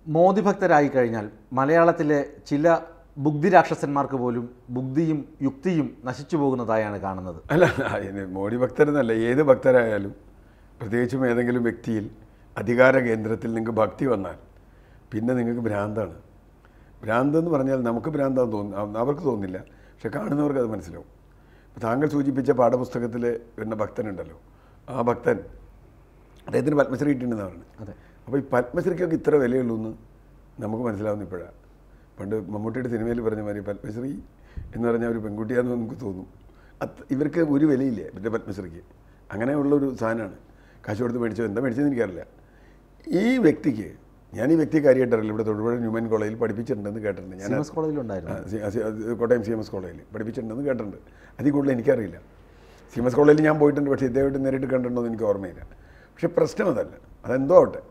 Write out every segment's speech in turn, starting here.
മോദി ഭക്തരായി കഴിഞ്ഞാൽ മലയാളത്തിലെ ചില ബുദ്ധി രാക്ഷസന്മാർക്ക് പോലും ബുദ്ധിയും യുക്തിയും നശിച്ചു പോകുന്നതായാണ് കാണുന്നത് അല്ല അതിന് മോഡി ഭക്തരെന്നല്ല ഏത് ഭക്തരായാലും പ്രത്യേകിച്ചും ഏതെങ്കിലും വ്യക്തിയിൽ അധികാര കേന്ദ്രത്തിൽ നിങ്ങൾക്ക് ഭക്തി വന്നാൽ പിന്നെ നിങ്ങൾക്ക് ഭ്രാന്താണ് ഭ്രാന്ത് എന്ന് പറഞ്ഞാൽ നമുക്ക് ഭ്രാന്താന്ന് തോന്നുന്നു അവർക്ക് തോന്നില്ല പക്ഷെ കാണുന്നവർക്ക് അത് മനസ്സിലാവും ഇപ്പോൾ താങ്കൾ സൂചിപ്പിച്ച പാഠപുസ്തകത്തിൽ വരുന്ന ഭക്തനുണ്ടല്ലോ ആ ഭക്തൻ അദ്ദേഹത്തിന് പത്മശ്രീ കിട്ടിയിട്ടുണ്ടെന്ന് പറഞ്ഞു അതെ അപ്പോൾ ഈ പത്മശ്രീക്കൊക്കെ ഇത്ര വിലയുള്ളൂ എന്ന് നമുക്ക് മനസ്സിലാവുന്ന ഇപ്പോഴാണ് പണ്ട് മമ്മൂട്ടിയുടെ സിനിമയിൽ പറഞ്ഞ മാതിരി പത്മശ്രീ എന്ന് പറഞ്ഞാൽ ഒരു പെൺകുട്ടിയാണെന്ന് നമുക്ക് തോന്നും അത് ഇവർക്ക് ഒരു വിലയില്ല ഇവരുടെ പത്മശ്രീക്ക് അങ്ങനെയുള്ള ഒരു സാധനമാണ് കാശ് കൊടുത്ത് മേടിച്ചത് എന്താ മേടിച്ചതെന്ന് എനിക്കറിയില്ല ഈ വ്യക്തിക്ക് ഞാൻ ഈ വ്യക്തിയെ കാര്യമായിട്ട് അറിയില്ല ഇവിടെ തൊടുപുഴ ന്യൂമൻ കോളേജിൽ പഠിപ്പിച്ചിട്ടുണ്ടെന്ന് കേട്ടിട്ടുണ്ട് ഞാൻ സിമസ് കോളേജിലുണ്ടായിരുന്നു ആ, സി- ആ, സി- അത് കോട്ടയം സി എം എസ് കോളേജിൽ പഠിപ്പിച്ചിട്ടുണ്ടെന്ന് കേട്ടിട്ടുണ്ട് അതിൽ കൂടുതൽ എനിക്കറിയില്ല സി എം എസ് കോളേജിൽ ഞാൻ പോയിട്ടുണ്ട് പക്ഷേ ഇദ്ദേഹമായിട്ട് നേരിട്ട് കണ്ടിട്ടുണ്ടോ എന്ന് എനിക്ക് ഓർമ്മയില്ല പക്ഷേ പ്രശ്നം അതല്ല അതെന്തോ ആവട്ടെ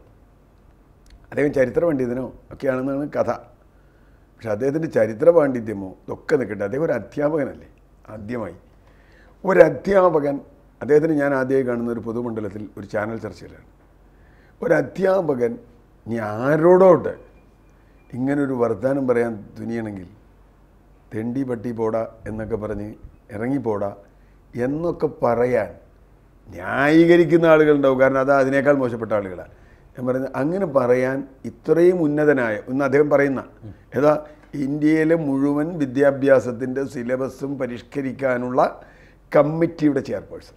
അദ്ദേഹം ചരിത്ര പണ്ഡിതനോ ഒക്കെയാണെന്നാണ് കഥ പക്ഷെ അദ്ദേഹത്തിൻ്റെ ചരിത്ര പാണ്ഡിത്യമോ ഇതൊക്കെ നിൽക്കട്ടെ അദ്ദേഹം ഒരു അധ്യാപകനല്ലേ ആദ്യമായി ഒരു അധ്യാപകൻ അദ്ദേഹത്തിന് ഞാൻ ആദ്യമായി കാണുന്ന ഒരു പൊതുമണ്ഡലത്തിൽ ഒരു ചാനൽ ചർച്ചയിലാണ് ഒരു അധ്യാപകൻ ഇനി ആരോടോട്ട് ഇങ്ങനൊരു വർത്തമാനം പറയാൻ തുനിയണമെങ്കിൽ തെണ്ടി പട്ടി പോടാ എന്നൊക്കെ പറഞ്ഞ് ഇറങ്ങിപ്പോടാ എന്നൊക്കെ പറയാൻ ന്യായീകരിക്കുന്ന ആളുകളുണ്ടാവും കാരണം അത് അതിനേക്കാൾ മോശപ്പെട്ട ആളുകളാണ് ഞാൻ പറയുന്നത് അങ്ങനെ പറയാൻ ഇത്രയും ഉന്നതനായ ഒന്ന് അദ്ദേഹം പറയുന്ന ഏതാ ഇന്ത്യയിലെ മുഴുവൻ വിദ്യാഭ്യാസത്തിൻ്റെ സിലബസും പരിഷ്കരിക്കാനുള്ള കമ്മിറ്റിയുടെ ചെയർപേഴ്സൺ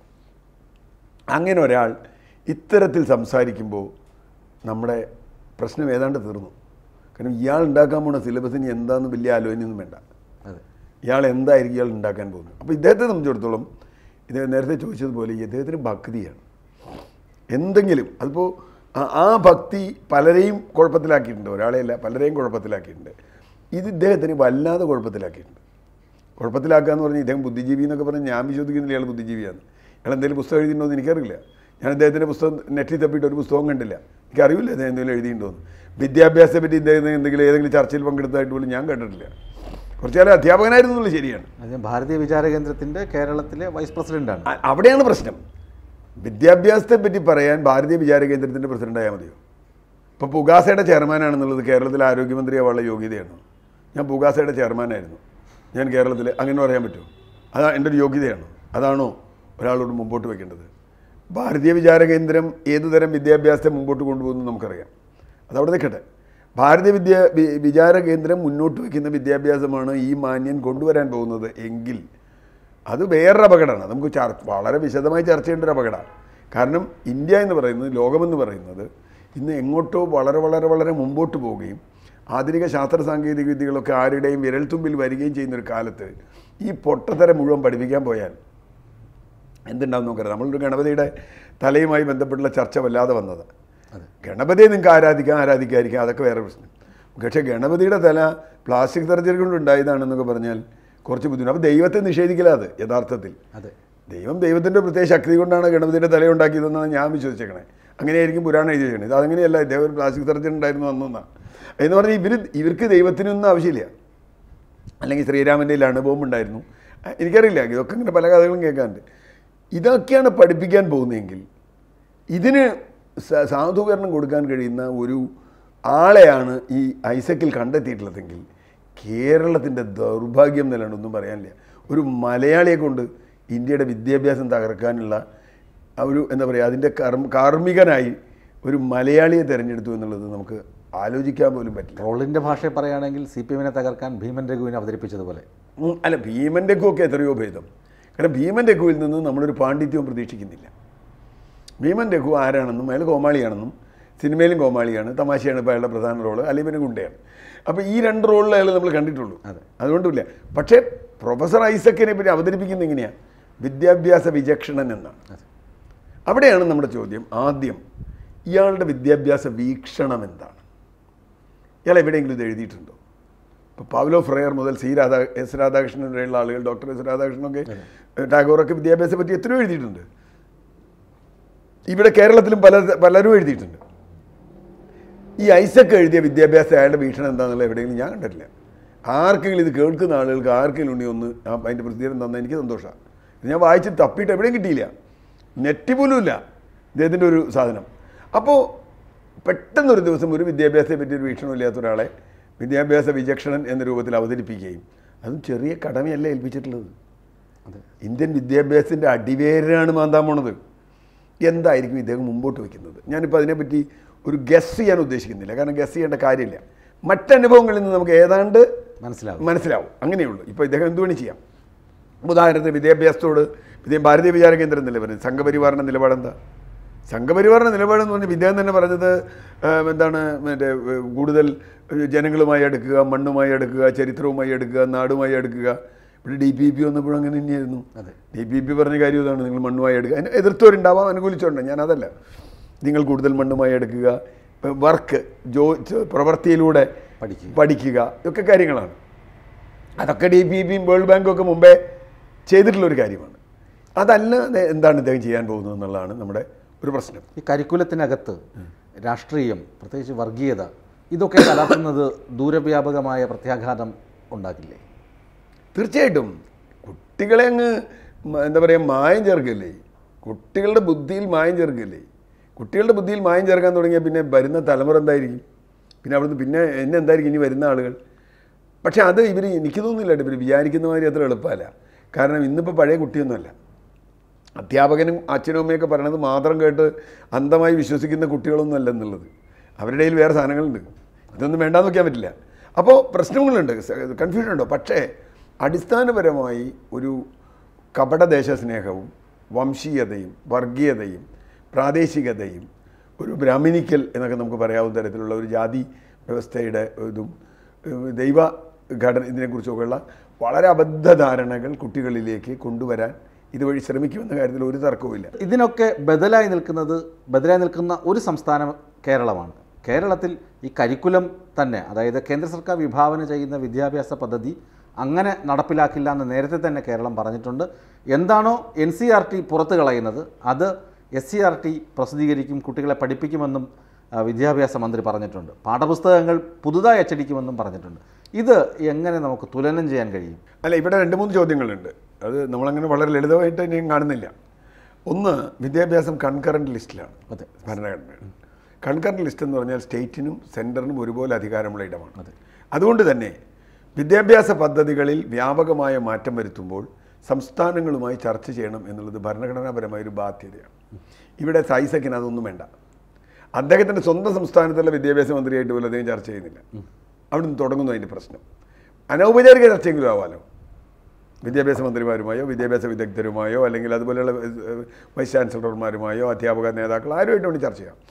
അങ്ങനെ ഒരാൾ ഇത്തരത്തിൽ സംസാരിക്കുമ്പോൾ നമ്മുടെ പ്രശ്നം ഏതാണ്ട് തീർന്നു കാരണം ഇയാൾ ഉണ്ടാക്കാൻ പോണ സിലബസിന് എന്താണെന്ന് വലിയ ആലോചനയൊന്നും വേണ്ട അതെ ഇയാൾ എന്തായിരിക്കും ഇയാൾ ഉണ്ടാക്കാൻ പോകുന്നത് അപ്പോൾ ഇദ്ദേഹത്തെ സംബന്ധിച്ചിടത്തോളം ഇത് നേരത്തെ ചോദിച്ചതുപോലെ ഈ ഇദ്ദേഹത്തിന് ഭക്തിയാണ് എന്തെങ്കിലും അതിപ്പോൾ ആ- ആ ഭക്തി പലരെയും കുഴപ്പത്തിലാക്കിയിട്ടുണ്ട് ഒരാളെയല്ല പലരെയും കുഴപ്പത്തിലാക്കിയിട്ടുണ്ട് ഇത് ഇദ്ദേഹത്തിന് വല്ലാതെ കുഴപ്പത്തിലാക്കിയിട്ടുണ്ട് കുഴപ്പത്തിലാക്കുക എന്ന് പറഞ്ഞാൽ ഇദ്ദേഹം ബുദ്ധിജീവി എന്നൊക്കെ പറഞ്ഞാൽ ഞാൻ വിശ്വസിക്കുന്നില്ല ഇയാൾ ബുദ്ധിജീവിയാണ് ഇയാൾ എന്തെങ്കിലും പുസ്തകം എഴുതിയിട്ടുണ്ടോ എന്ന് എനിക്കറിയില്ല ഞാൻ അദ്ദേഹത്തിൻ്റെ പുസ്തകം നെറ്റിൽ തപ്പിയിട്ട് ഒരു പുസ്തകം കണ്ടില്ല എനിക്കറിയില്ല അദ്ദേഹം എന്തെങ്കിലും എഴുതിയിട്ടുണ്ടോ എന്ന് വിദ്യാഭ്യാസത്തെ പറ്റി ഇദ്ദേഹം എന്തെങ്കിലും ഏതെങ്കിലും ചർച്ചയിൽ പങ്കെടുത്തതായിട്ട് പോലും ഞാൻ കണ്ടിട്ടില്ല കുറച്ചുകാലം അധ്യാപകനായിരുന്നു എന്നുള്ളത് ശരിയാണ് അത് ഭാരതീയ വിചാര കേന്ദ്രത്തിന്റെ കേരളത്തിലെ വൈസ് പ്രസിഡന്റാണ് അ- അവിടെയാണ് പ്രശ്നം വിദ്യാഭ്യാസത്തെ പറ്റി പറയാൻ ഭാരതീയ വിചാര കേന്ദ്രത്തിൻ്റെ പ്രസിഡൻ്റായാൽ മതിയോ ഇപ്പോൾ പുഗാസയുടെ ചെയർമാനാണെന്നുള്ളത് കേരളത്തിലെ ആരോഗ്യമന്ത്രിയാവാനുള്ള യോഗ്യതയാണ് ഞാൻ പുഗാസയുടെ ചെയർമാനായിരുന്നു ഞാൻ കേരളത്തിൽ അങ്ങനെ പറയാൻ പറ്റുമോ അതാ എൻ്റെ ഒരു യോഗ്യതയാണ് അതാണോ ഒരാളോട് മുമ്പോട്ട് വെക്കേണ്ടത് ഭാരതീയ വിചാര കേന്ദ്രം ഏതുതരം വിദ്യാഭ്യാസത്തെ മുമ്പോട്ട് കൊണ്ടുപോകുന്നു നമുക്കറിയാം അതവിടെ നിൽക്കട്ടെ ഭാരതീയ വിദ്യ വി- വിചാര കേന്ദ്രം മുന്നോട്ട് വയ്ക്കുന്ന വിദ്യാഭ്യാസമാണ് ഈ മാന്യൻ കൊണ്ടുവരാൻ പോകുന്നത് എങ്കിൽ അത് വേറൊരു അപകടമാണ് നമുക്ക് ചർ വളരെ വിശദമായി ചർച്ച ചെയ്യേണ്ട ഒരു അപകടമാണ് കാരണം ഇന്ത്യ എന്ന് പറയുന്നത് ലോകമെന്ന് പറയുന്നത് ഇന്ന് എങ്ങോട്ടോ വളരെ വളരെ വളരെ മുമ്പോട്ട് പോവുകയും ആധുനിക ശാസ്ത്ര സാങ്കേതിക വിദ്യകളൊക്കെ ആരുടെയും വിരൽത്തുമ്പിൽ വരികയും ചെയ്യുന്ന ഒരു കാലത്ത് ഈ പൊട്ടത്തരം മുഴുവൻ പഠിപ്പിക്കാൻ പോയാൽ എന്തുണ്ടാവും നോക്കരുത് നമ്മളൊരു ഗണപതിയുടെ തലയുമായി ബന്ധപ്പെട്ടുള്ള ചർച്ച വല്ലാതെ വന്നത് അതെ. ഗണപതിയെ നിങ്ങൾക്ക് ആരാധിക്കാം ആരാധിക്കാതിരിക്കാം അതൊക്കെ വേറെ പ്രശ്നം പക്ഷേ ഗണപതിയുടെ തല പ്ലാസ്റ്റിക് സർജറി കൊണ്ട് ഉണ്ടായതാണെന്നൊക്കെ പറഞ്ഞാൽ കുറച്ച് ബുദ്ധിമുട്ട് അപ്പോൾ ദൈവത്തെ നിഷേധിക്കില്ല അത് യഥാർത്ഥത്തിൽ അതെ ദൈവം ദൈവത്തിൻ്റെ പ്രത്യേക ശക്തി കൊണ്ടാണ് ഗണപതിയുടെ തല ഉണ്ടാക്കിയതെന്നാണ് ഞാൻ വിശ്വസിച്ചേക്കണേ അങ്ങനെയായിരിക്കും പുരാണം എഴുതി വെച്ചത് ഇത് അതങ്ങനെയല്ല ഇദ്ദേഹം ഒരു പ്ലാസ്റ്റിക് സർജറി ഉണ്ടായിരുന്നു അന്നൊന്നാണ് എന്ന് പറഞ്ഞാൽ ഇവർ ഇവർക്ക് ദൈവത്തിനൊന്നും ആവശ്യമില്ല അല്ലെങ്കിൽ ശ്രീരാമൻ്റെ അണുബോംബ് ഉണ്ടായിരുന്നു അഹ് എനിക്കറിയില്ല ഇതൊക്കെ ഇങ്ങനെ പല കഥകളും കേൾക്കാറുണ്ട് ഇതൊക്കെയാണ് പഠിപ്പിക്കാൻ പോകുന്നതെങ്കിൽ ഇതിന് സ- സാധൂകരണം കൊടുക്കാൻ കഴിയുന്ന ഒരു ആളെയാണ് ഈ ഐസക്കിൽ കണ്ടെത്തിയിട്ടുള്ളതെങ്കിൽ കേരളത്തിൻ്റെ ദൗർഭാഗ്യം എന്നല്ലാണ്ട് ഒന്നും പറയാനില്ല ഒരു മലയാളിയെ കൊണ്ട് ഇന്ത്യയുടെ വിദ്യാഭ്യാസം തകർക്കാനുള്ള ആ ഒരു എന്താ പറയുക അതിൻ്റെ കർമ്മ കാർമ്മികനായി ഒരു മലയാളിയെ തിരഞ്ഞെടുത്തു എന്നുള്ളത് നമുക്ക് ആലോചിക്കാൻ പോലും പറ്റില്ല ട്രോളിന്റെ ഭാഷയെ പറയുകയാണെങ്കിൽ സി പി എമ്മിനെ തകർക്കാൻ ഭീമൻ രഘുവിനെ അവതരിപ്പിച്ചതുപോലെ ഉം, അല്ല ഭീമൻ്റെ ഒക്കെ എത്രയോ ഭേദം കാരണം ഭീമൻ രഘുവിൽ നിന്ന് നമ്മളൊരു പാണ്ഡിത്യവും പ്രതീക്ഷിക്കുന്നില്ല ഭീമൻ രഘു ആരാണെന്നും അയാൾ കോമാളിയാണെന്നും സിനിമയിലും കോമാളിയാണ് തമാശയാണ് ഇപ്പോൾ അയാളുടെ പ്രധാന റോള് അല്ലെങ്കിൽ പിന്നെ ഗുണ്ടയാണ് അപ്പോൾ ഈ രണ്ട് റോളിൽ അയാൾ നമ്മൾ കണ്ടിട്ടുള്ളൂ അതെ. അതുകൊണ്ടില്ല പക്ഷേ പ്രൊഫസർ ഐസക്കിനെ പറ്റി അവതരിപ്പിക്കുന്നത് എങ്ങനെയാണ് വിദ്യാഭ്യാസ വിചക്ഷണൻ എന്നാണ് അതെ. അവിടെയാണ് നമ്മുടെ ചോദ്യം ആദ്യം ഇയാളുടെ വിദ്യാഭ്യാസ വീക്ഷണം എന്താണ് ഇയാൾ എവിടെയെങ്കിലും ഇത് എഴുതിയിട്ടുണ്ടോ ഇപ്പോൾ പൗലോ ഫ്രയർ മുതൽ സി രാധാ എസ് രാധാകൃഷ്ണൻ വരെയുള്ള ആളുകൾ ഡോക്ടർ എസ് രാധാകൃഷ്ണനൊക്കെ ടാഗോറൊക്കെ വിദ്യാഭ്യാസത്തെ പറ്റി എത്രയോ എഴുതിയിട്ടുണ്ട് ഇവിടെ കേരളത്തിലും പല പലരും എഴുതിയിട്ടുണ്ട് ഈ ഐസക്ക് എഴുതിയ വിദ്യാഭ്യാസം അയാളുടെ വീക്ഷണം എന്താണെന്നുള്ള എവിടെയെങ്കിലും ഞാൻ കണ്ടിട്ടില്ല ആർക്കെങ്കിലും ഇത് കേൾക്കുന്ന ആളുകൾക്ക് ആർക്കെങ്കിലും ഉണ്ടെങ്കിൽ ഒന്ന് ആ അതിൻ്റെ പ്രസിദ്ധീകരണം തന്നാൽ എനിക്ക് സന്തോഷമാണ് ഇത് ഞാൻ വായിച്ച് തപ്പിയിട്ട് എവിടെയും കിട്ടിയില്ല നെറ്റ് പോലും ഇല്ല ഇദ്ദേഹത്തിൻ്റെ ഒരു സാധനം അപ്പോൾ പെട്ടെന്നൊരു ദിവസം ഒരു വിദ്യാഭ്യാസത്തെ പറ്റി ഒരു വീക്ഷണമില്ലാത്ത ഒരാളെ വിദ്യാഭ്യാസ വിചക്ഷണൻ എന്ന രൂപത്തിൽ അവതരിപ്പിക്കുകയും അതും ചെറിയ കടമയല്ല ഏൽപ്പിച്ചിട്ടുള്ളത് അതെ ഇന്ത്യൻ വിദ്യാഭ്യാസത്തിൻ്റെ അടിവേരാണ് മാന്താൻ പോണത് എന്തായിരിക്കും ഇദ്ദേഹം മുമ്പോട്ട് വയ്ക്കുന്നത് ഞാനിപ്പോൾ അതിനെപ്പറ്റി ഒരു ഗസ് ചെയ്യാൻ ഉദ്ദേശിക്കുന്നില്ല കാരണം ഗസ് ചെയ്യേണ്ട കാര്യമില്ല മറ്റനുഭവങ്ങളിൽ നിന്ന് നമുക്ക് ഏതാണ്ട് മനസ്സിലാവും മനസ്സിലാവും അങ്ങനെയുള്ളൂ ഇപ്പോൾ ഇദ്ദേഹം എന്ത് വേണി ചെയ്യാം ഉദാഹരണത്തിന് വിദ്യാഭ്യാസത്തോട് വിദ്യ ഭാരതീയ വിചാര കേന്ദ്രം നിലപാട് സംഘപരിവാറിൻ്റെ നിലപാടെന്താ സംഘപരിവാറിൻ്റെ നിലപാടെന്ന് പറഞ്ഞാൽ ഇദ്ദേഹം തന്നെ പറഞ്ഞത് ആ, എന്താണ് മറ്റേ ഏ, കൂടുതൽ ജനങ്ങളുമായി അടുക്കുക മണ്ണുമായി അടുക്കുക ചരിത്രവുമായി അടുക്കുക നാടുമായി അടുക്കുക ഇവിടെ ഡി പി പി വന്നപ്പോഴും അങ്ങനെ തന്നെയായിരുന്നു അതെ. ഡി പി പി പറഞ്ഞ കാര്യം ഇതാണ് നിങ്ങൾ മണ്ണുമായി എടുക്കുക അതിന് എതിർത്തവരുണ്ടാവാം അനുകൂലിച്ചോണ്ട് ഞാൻ അതല്ല നിങ്ങൾ കൂടുതൽ മണ്ണുമായി എടുക്കുക വർക്ക് ജോ ച- പ്രവൃത്തിയിലൂടെ പഠിക്കുക. പഠിക്കുക ഇതൊക്കെ കാര്യങ്ങളാണ് അതൊക്കെ ഡി പി പിയും വേൾഡ് ബാങ്കും ഒക്കെ മുമ്പേ ചെയ്തിട്ടുള്ള ഒരു കാര്യമാണ് അതല്ലാതെ എന്താണ് ഇദ്ദേഹം ചെയ്യാൻ പോകുന്നത് എന്നുള്ളതാണ് നമ്മുടെ ഒരു പ്രശ്നം ഈ കരിക്കുലത്തിനകത്ത് രാഷ്ട്രീയം പ്രത്യേകിച്ച് വർഗീയത ഇതൊക്കെ കലർത്തുന്നത് ദൂരവ്യാപകമായ പ്രത്യാഘാതം ഉണ്ടാക്കില്ലേ തീർച്ചയായിട്ടും കുട്ടികളെ അങ്ങ് മ- എന്താ പറയുക മായം ചേർക്കല്ലേ കുട്ടികളുടെ ബുദ്ധിയിൽ മായം ചേർക്കല്ലേ കുട്ടികളുടെ ബുദ്ധിയിൽ മായം ചേർക്കാൻ തുടങ്ങിയാൽ പിന്നെ വരുന്ന തലമുറ എന്തായിരിക്കും പിന്നെ അവിടുന്ന് പിന്നെ എന്നെ എന്തായിരിക്കും ഇനി വരുന്ന ആളുകൾ പക്ഷേ അത് ഇവർ എനിക്ക് തോന്നുന്നില്ല ഇവർ വിചാരിക്കുന്ന മാതിരി അത്ര എളുപ്പമല്ല കാരണം ഇന്നിപ്പോൾ പഴയ കുട്ടിയൊന്നുമല്ല അധ്യാപകനും അച്ഛനും അമ്മയൊക്കെ പറയണത് മാത്രം കേട്ട് അന്ധമായി വിശ്വസിക്കുന്ന കുട്ടികളൊന്നും അല്ല എന്നുള്ളത് അവരുടെ കയ്യിൽ വേറെ സാധനങ്ങളുണ്ട് ഇതൊന്നും വേണ്ടാന്ന് വെക്കാൻ പറ്റില്ല അപ്പോൾ പ്രശ്നങ്ങളുണ്ട് കൺഫ്യൂഷൻ ഉണ്ടോ പക്ഷേ അടിസ്ഥാനപരമായി ഒരു കപടദേശ സ്നേഹവും വംശീയതയും വർഗീയതയും പ്രാദേശികതയും ഒരു ബ്രാഹ്മണിക്കൽ എന്നൊക്കെ നമുക്ക് പറയാവുന്ന തരത്തിലുള്ള ഒരു ജാതി വ്യവസ്ഥയുടെ ഇതും ഏഹ് ദൈവ ഘടന ഇതിനെക്കുറിച്ചൊക്കെയുള്ള വളരെ അബദ്ധധാരണകൾ കുട്ടികളിലേക്ക് കൊണ്ടുവരാൻ ഇതുവഴി ശ്രമിക്കുമെന്ന കാര്യത്തിൽ ഒരു തർക്കവുമില്ല ഇതിനൊക്കെ ബദലായി നിൽക്കുന്നത് ബദലായി നിൽക്കുന്ന ഒരു സംസ്ഥാനം കേരളമാണ് കേരളത്തിൽ ഈ കരിക്കുലം തന്നെ അതായത് കേന്ദ്ര സർക്കാർ വിഭാവന ചെയ്യുന്ന വിദ്യാഭ്യാസ പദ്ധതി അങ്ങനെ നടപ്പിലാക്കില്ല എന്ന് നേരത്തെ തന്നെ കേരളം പറഞ്ഞിട്ടുണ്ട് എന്താണോ എൻ സി ആർ ടി പുറത്തു കളയുന്നത് അത് എസ് സി ആർ ടി പ്രസിദ്ധീകരിക്കും കുട്ടികളെ പഠിപ്പിക്കുമെന്നും ആ, വിദ്യാഭ്യാസ മന്ത്രി പറഞ്ഞിട്ടുണ്ട് പാഠപുസ്തകങ്ങൾ പുതുതായി അച്ചടിക്കുമെന്നും പറഞ്ഞിട്ടുണ്ട് ഇത് എങ്ങനെ നമുക്ക് തുലനം ചെയ്യാൻ കഴിയും അല്ല ഇവിടെ രണ്ട് മൂന്ന് ചോദ്യങ്ങളുണ്ട് അത് നമ്മളങ്ങനെ വളരെ ലളിതമായിട്ട് ഞാൻ കാണുന്നില്ല ഒന്ന് വിദ്യാഭ്യാസം കൺകറൻറ്റ് ലിസ്റ്റിലാണ് അതെ ഭരണഘടനയാണ് കൺകറൻറ്റ് ലിസ്റ്റ് എന്ന് പറഞ്ഞാൽ സ്റ്റേറ്റിനും സെൻറ്ററിനും ഒരുപോലെ അധികാരമുള്ള ഇടമാണ് അതെ. അതുകൊണ്ട് തന്നെ വിദ്യാഭ്യാസ പദ്ധതികളിൽ വ്യാപകമായ മാറ്റം വരുത്തുമ്പോൾ സംസ്ഥാനങ്ങളുമായി ചർച്ച ചെയ്യണം എന്നുള്ളത് ഭരണഘടനാപരമായ ഒരു ബാധ്യതയാണ് ഇവിടെ സൈസക്കിന് അതൊന്നും വേണ്ട അദ്ദേഹത്തിൻ്റെ സ്വന്തം സംസ്ഥാനത്തുള്ള വിദ്യാഭ്യാസ മന്ത്രിയായിട്ട് പോലും അദ്ദേഹം ചർച്ച ചെയ്യുന്നില്ല അവിടെ നിന്ന് തുടങ്ങുന്നു അതിൻ്റെ പ്രശ്നം അനൗപചാരിക ചർച്ചയെങ്കിലും ആവാലോ വിദ്യാഭ്യാസ മന്ത്രിമാരുമായോ വിദ്യാഭ്യാസ വിദഗ്ധരുമായോ അല്ലെങ്കിൽ അതുപോലെയുള്ള ഏഹ്, വൈസ് ചാൻസലർമാരുമായോ അധ്യാപക നേതാക്കൾ ആരുമായിട്ട് വേണ്ടി ചർച്ച ചെയ്യാം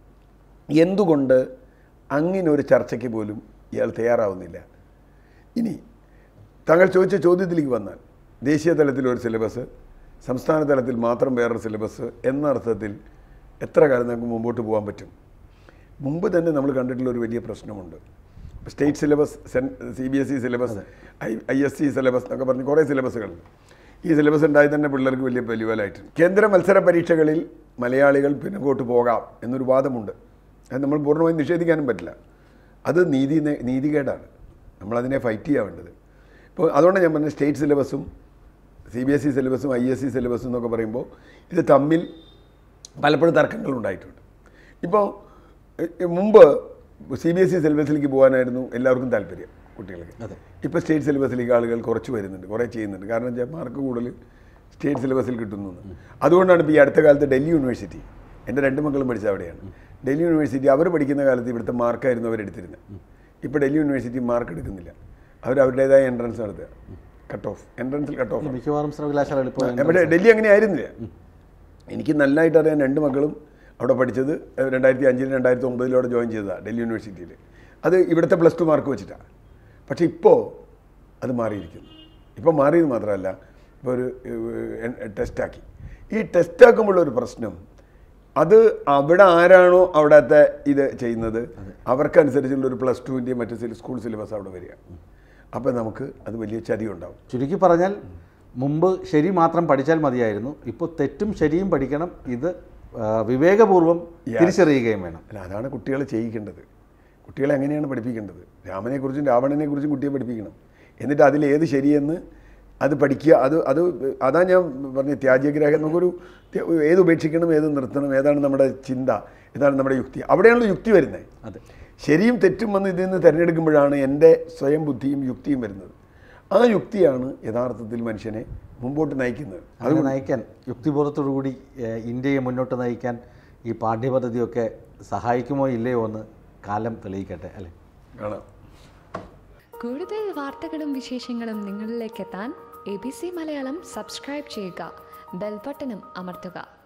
എന്തുകൊണ്ട് അങ്ങനെ ഒരു ചർച്ചയ്ക്ക് പോലും ഇയാൾ തയ്യാറാവുന്നില്ല ഇനി താങ്കൾ ചോദിച്ച ചോദ്യത്തിലേക്ക് വന്നാൽ ദേശീയ തലത്തിൽ ഒരു സിലബസ് സംസ്ഥാന തലത്തിൽ മാത്രം വേറൊരു സിലബസ് എന്ന അർത്ഥത്തിൽ എത്ര കാലം നമുക്ക് മുമ്പോട്ട് പോകാൻ പറ്റും മുമ്പ് തന്നെ നമ്മൾ കണ്ടിട്ടുള്ള ഒരു വലിയ പ്രശ്നമുണ്ട് state syllabus C B S E syllabus I I S C syllabus എന്നൊക്കെ പറഞ്ഞ് കുറേ സിലബസുകൾ ഈ സിലബസ് ഉണ്ടായി തന്നെ പിള്ളേർക്ക് വലിയ വെല്ലുവിലായിട്ടുണ്ട് കേന്ദ്ര മത്സര പരീക്ഷകളിൽ മലയാളികൾ പിന്നോട്ട് പോകാം എന്നൊരു വാദമുണ്ട് അത് നമ്മൾ പൂർണ്ണമായും നിഷേധിക്കാനും പറ്റില്ല അത് നീതി നീതികേടാണ് നമ്മളതിനെ ഫൈറ്റ് ചെയ്യാൻ വേണ്ടത് ഇപ്പോൾ അതുകൊണ്ട് ഞാൻ പറഞ്ഞ സ്റ്റേറ്റ് സിലബസും സി ബി എസ് ഇ സിലബസും ഐ എസ് സി സിലബസും എന്നൊക്കെ പറയുമ്പോൾ ഇത് തമ്മിൽ പലപ്പോഴും തർക്കങ്ങൾ ഉണ്ടായിട്ടുണ്ട് ഇപ്പോൾ എ- മുമ്പ് സി ബി എസ് ഇ സിലബസിലേക്ക് പോകാനായിരുന്നു എല്ലാവർക്കും താല്പര്യം കുട്ടികൾക്ക് അതെ. ഇപ്പോൾ സ്റ്റേറ്റ് സിലബസിലേക്ക് ആളുകൾ കുറച്ച് വരുന്നുണ്ട് കുറേ ചെയ്യുന്നുണ്ട് കാരണം വെച്ചാൽ മാർക്ക് കൂടുതൽ സ്റ്റേറ്റ് സിലബസിൽ കിട്ടുന്നു എന്ന്. അതുകൊണ്ടാണ് ഇപ്പോൾ ഈ അടുത്ത കാലത്ത് ഡൽഹി യൂണിവേഴ്സിറ്റി എൻ്റെ രണ്ട് മക്കളും പഠിച്ചത് അവിടെയാണ് ഡൽഹി യൂണിവേഴ്സിറ്റി അവർ പഠിക്കുന്ന കാലത്ത് ഇവിടുത്തെ മാർക്കായിരുന്നു അവരെടുത്തിരുന്നത് ഇപ്പോൾ ഡൽഹി യൂണിവേഴ്സിറ്റി മാർക്ക് എടുക്കുന്നില്ല അവർ അവരുടേതായ എൻട്രൻസ് നടത്തുക കട്ട് ഓഫ് എൻട്രൻസിൽ കട്ട് ഓഫ് മിക്കവാറും സർവകലാശാലകൾ ഇപ്പോൾ ഇവിടെ ഡൽഹി അങ്ങനെ ആയിരുന്നില്ല എനിക്ക് നല്ലതായിട്ട് അറിയാൻ രണ്ട് മക്കളും അവിടെ പഠിച്ചത് രണ്ടായിരത്തി അഞ്ചിലും രണ്ടായിരത്തി ഒമ്പതിലും അവിടെ ജോയിൻ ചെയ്തതാണ് ഡൽഹി യൂണിവേഴ്സിറ്റിയിൽ അത് ഇവിടുത്തെ പ്ലസ് ടു മാർക്ക് വെച്ചിട്ടാണ് പക്ഷേ ഇപ്പോൾ അത് മാറിയിരിക്കുന്നു ഇപ്പോൾ മാറിയത് മാത്രമല്ല ഇപ്പോൾ ഒരു ടെസ്റ്റാക്കി ഈ ടെസ്റ്റാക്കുമ്പോൾ ഒരു പ്രശ്നം അത് അവിടെ ആരാണോ അവിടുത്തെ ഇത് ചെയ്യുന്നത് അവർക്കനുസരിച്ചുള്ള ഒരു പ്ലസ് ടുവിൻ്റെയും മറ്റു സില- സ്കൂൾ സിലബസ് അവിടെ വരിക അപ്പോൾ നമുക്ക് അത് വലിയ ചതി ഉണ്ടാവും ചുരുക്കി പറഞ്ഞാൽ മുമ്പ് ശരി മാത്രം പഠിച്ചാൽ മതിയായിരുന്നു ഇപ്പോൾ തെറ്റും ശരിയും പഠിക്കണം ഇത് ആ, വിവേകപൂർവ്വം തിരിച്ചറിയുകയും വേണം അല്ല അതാണ് കുട്ടികളെ ചെയ്യിക്കേണ്ടത് കുട്ടികളെ എങ്ങനെയാണ് പഠിപ്പിക്കേണ്ടത് രാമനെക്കുറിച്ചും രാവണനെക്കുറിച്ചും കുട്ടിയെ പഠിപ്പിക്കണം എന്നിട്ട് അതിൽ ഏത് ശരിയെന്ന് അത് പഠിക്കുക അത് അത് അതാ ഞാൻ പറഞ്ഞ ത്യാജ്യഗ്രാഹം നമുക്കൊരു ത്യ- ഏത് ഉപേക്ഷിക്കണം ഏത് നിർത്തണം ഏതാണ് നമ്മുടെ ചിന്ത ഏതാണ് നമ്മുടെ യുക്തി അവിടെയാണല്ലോ യുക്തി വരുന്നത് അതെ ശരിയും തെറ്റും വന്ന് ഇതിൽ നിന്ന് തിരഞ്ഞെടുക്കുമ്പോഴാണ് എൻ്റെ സ്വയം ബുദ്ധിയും യുക്തിയും വരുന്നത് ആ യുക്തിയാണ് യഥാർത്ഥത്തിൽ മനുഷ്യനെ മുമ്പോട്ട് നയിക്കുന്നത് അങ്ങനെ നയിക്കാൻ യുക്തിബോധത്തോടു കൂടി ഏഹ്, ഇന്ത്യയെ മുന്നോട്ട് നയിക്കാൻ ഈ പാഠ്യപദ്ധതിയൊക്കെ സഹായിക്കുമോ ഇല്ലയോ എന്ന് കാലം തെളിയിക്കട്ടെ അല്ലേ കാണാം കൂടുതൽ വാർത്തകളും വിശേഷങ്ങളും നിങ്ങളിലേക്ക് എത്താൻ A B C Malayalam subscribe ചെയ്യുക ബെൽബട്ടനും അമർത്തുക